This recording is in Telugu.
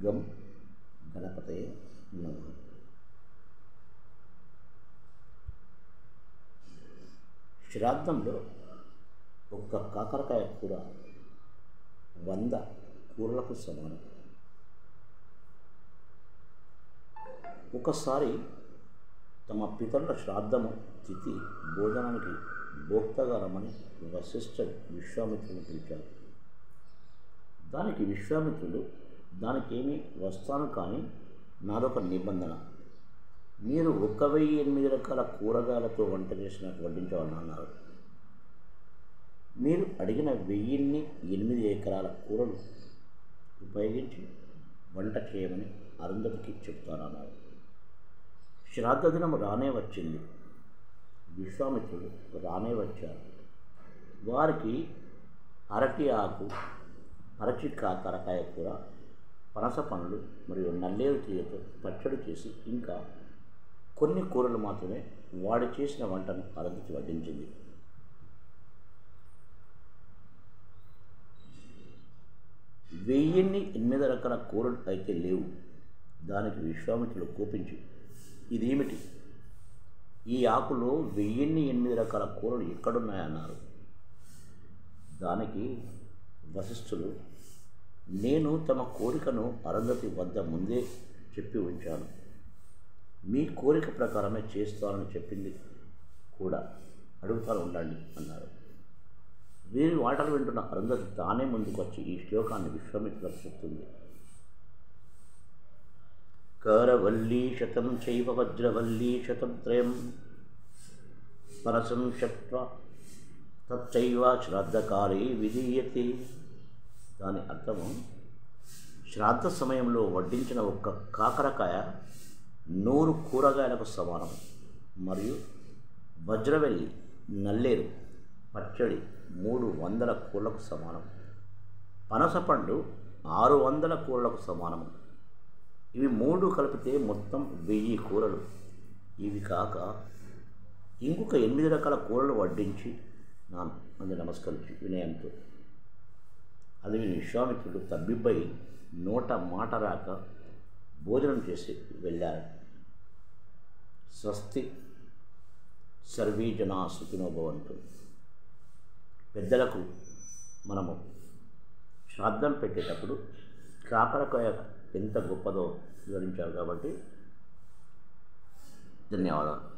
గం గణపతయే నమః శ్రాద్ధంలో ఒక్క కాకరకాయ కూర వంద కూరలకు సమానం ఒకసారి తమ పితరుల శ్రాద్ధము తిథి భోజనానికి భోక్తగా రమ్మని వశిష్ఠ విశ్వామిత్రుని పిలిచారు దానికి విశ్వామిత్రుడు దానికేమీ వస్తాను కానీ నాదొక నిబంధన మీరు ఒక వెయ్యి ఎనిమిది రకాల కూరగాయలతో వంట చేసినట్టు వడ్డించవాలని అన్నారు మీరు అడిగిన వెయ్యిన్ని ఎనిమిది ఎకరాల కూరలు ఉపయోగించి వంట చేయమని అరుంధతికి చెప్తానన్నారు శ్రాద్ధ దినం రానే వచ్చింది విశ్వామిత్రుడు రానే వచ్చారు వారికి అరటి ఆకు అరచి కాకరకాయ కూర పనస పండ్లు మరియు నల్లేరు తీయతో పచ్చడి చేసి ఇంకా కొన్ని కూరలు మాత్రమే వాడు చేసిన వంటను అరుంధతి వడ్డించింది వెయ్యిన్ని ఎనిమిది రకాల కూరలు అయితే లేవు దానికి విశ్వామిత్రుడు కోపించి ఇదేమిటి ఈ ఆకులో వెయ్యిన్ని ఎనిమిది రకాల కూరలు ఎక్కడున్నాయన్నారు దానికి వశిష్ఠులు నేను తమ కోరికను అరుంధతి వద్ద ముందే చెప్పి ఉంచాను మీ కోరిక ప్రకారమే చేస్తానని చెప్పింది కూడా అడుగుతాను ఉండండి అన్నారు వీరి మాటలు వింటున్న అరుంధతి తానే ముందుకు వచ్చి ఈ శ్లోకాన్ని విశ్వామిత్రులకు చెప్తుంది కరవల్లీ శతం చైవ వజ్రవల్లీ శతం త్రయం పరసం శత్వ తచ్చైవ శ్రాద్ధకాలే విధీయతే దాని అర్థము శ్రాద్ధ సమయంలో వడ్డించిన ఒక్క కాకరకాయ నూరు కూరగాయలకు సమానం మరియు వజ్రవెల్లి నల్లేరు పచ్చడి మూడు వందల కూరలకు సమానం పనసపండు ఆరు వందల కూరలకు సమానం ఇవి మూడు కలిపితే మొత్తం వెయ్యి కూరలు ఇవి కాక ఇంకొక ఎనిమిది రకాల కూరలు వడ్డించి నాను అందు నమస్కరించి వినయంతో అది విని విశ్వామిత్రుడు తబ్బిబ్బై నోట మాట రాక భోజనం చేసి వెళ్ళారు స్వస్తి సర్వీ జనా సుఖినో భవంతు పెద్దలకు మనము శ్రాద్ధం పెట్టేటప్పుడు కాకరకాయ ఎంత గొప్పదో వివరించారు కాబట్టి ధన్యవాదాలు